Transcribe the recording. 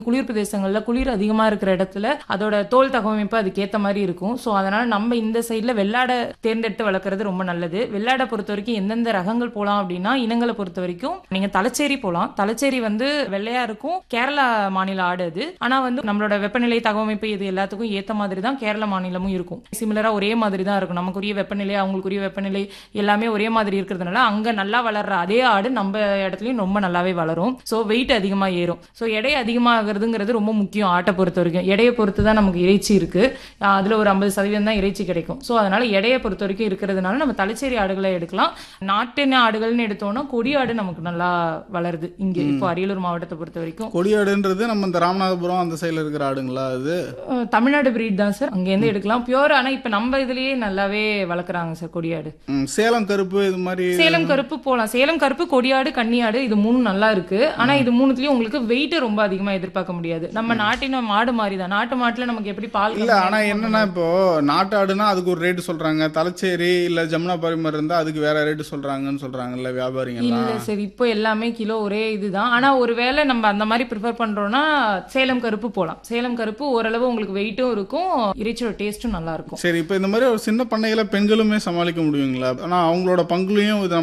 குளிர் பிரதேசங்கள்ல குளிர் அதிகமா இருக்கிற இடத்துல அதோட தோல் தகவமைப்பு அதுக்கேத்த மாதிரி இருக்கும் ஸோ அதனால நம்ம இந்த சைட்ல வெள்ளாடை தேர்ந்தெடுத்து வளர்க்குறது ரொம்ப நல்லது வெள்ளாடை பொறுத்த வரைக்கும் எந்தெந்த ரகங்கள் போலாம் அப்படின்னா இனங்களை பொறுத்த வரைக்கும் நீங்க தலைச்சேரி போலாம் தலைச்சேரி வந்து வெள்ளையா இருக்கும் கேரளா மாநில ஆடு அது ஆனா வந்து நம்மளோட வெப்பநிலை தகவமைப்பு இது எல்லாத்துக்கும் ஏத்த மாதிரி தான் கேரள மாநிலமும் இருக்கும் சிமிலரா ஒரே மாதிரி தான் இருக்கும் நமக்குரிய வெப்பநிலை அவங்களுக்குரிய வெப்பநிலை எல்லாமே ஒரே மாதிரி இருக்கிறதுனால அங்க நல்லா வளர்ற அதே ஆடு நம்ம இடத்துலயும் ரொம்ப நல்லாவே வளரும் ஸோ வெயிட் அதிகமா ஏறும் ஸோ எடை அதிகமாகிறதுங்கிறது ரொம்ப முக்கியம் ஆட்டை பொறுத்த வரைக்கும் எடையை பொறுத்து தான் நமக்கு இறைச்சி இருக்கு ஆஹ் அதுல ஒரு ஐம்பது சதவீதம் தான் இறைச்சி கிடைக்கும் ஸோ அதனால எடையை பொறுத்த வரைக்கும் இருக்கிறதுனால நம்ம தலைச்சேரி ஆடுகளை எடுக்கலாம் நாட்டின ஆடுகள்னு எடுத்தோம்னா கொடி ஆடு நமக்கு நல்லா வளருது இங்க இப்போ அரியலூர் மாவட்டத்தை பொறுத்த வரைக்கும் கொடியாடுன்றது நம்ம இந்த ராமநாதபுரம் அந்த சைடுல இருக்கிற ஆடுங்களா அது அஹ் தமிழ்நாடு பிரீட் தான் சார் அங்கேருந்து எடுக்கலாம் பியூர் ஆனா இப்ப நம்ம இதுலயே நல்லாவே வளர்க்குறாங்க சார் கொடியாடு ம், சேலம் கருப்பு இது மாதிரி சேலம் கருப்பு போலாம் சேலம் கருப்பு கொடியாடு கன்னியாடு இது மூணும் நல்லா இருக்கு ஆனா இது மூணுத்துலயும் உங்களுக்கு வெயிட் ரொம்ப அதிகமா எதிர்பார்க்க முடியாது நம்ம நாட்டின மாடு மாதிரி தான் நாட்டு மாட்டுல நமக்கு எப்படி பால் இல்ல ஆனா என்னன்னா இப்போ நாட்டு ஆடுனா அதுக்கு ஒரு ரேட்டு சொல்றாங்க தலைச்சேரி இல்ல ஜமுனா பாரிமர் இருந்தா அதுக்கு வேற ரேட்டு சொல்றாங்கன்னு சொல்றாங்கல்ல வியாபாரிங்க இல்ல எல்லாம் சரி இப்போ எல்லாமே கிலோ ஒரே இதுதான் ஆனா ஒருவேளை நம்ம அந்த மாதிரி ப்ரிஃபர் பண்றோம்னா சேலம் கருப்பு போலாம் சேலம் கருப்பு ஓரளவு உங்களுக்கு வெயிட்டும் இருக்கும் இறைச்சியோட டேஸ்ட்டும் நல்லா இருக்கும் சரி இப்போ இந்த மாதிரி ஒரு சின்ன பண்ணையில பெண்களுமே சமாளிக்க முடியுங்களா ஆனா அவங்களோட பங்குலையும் இது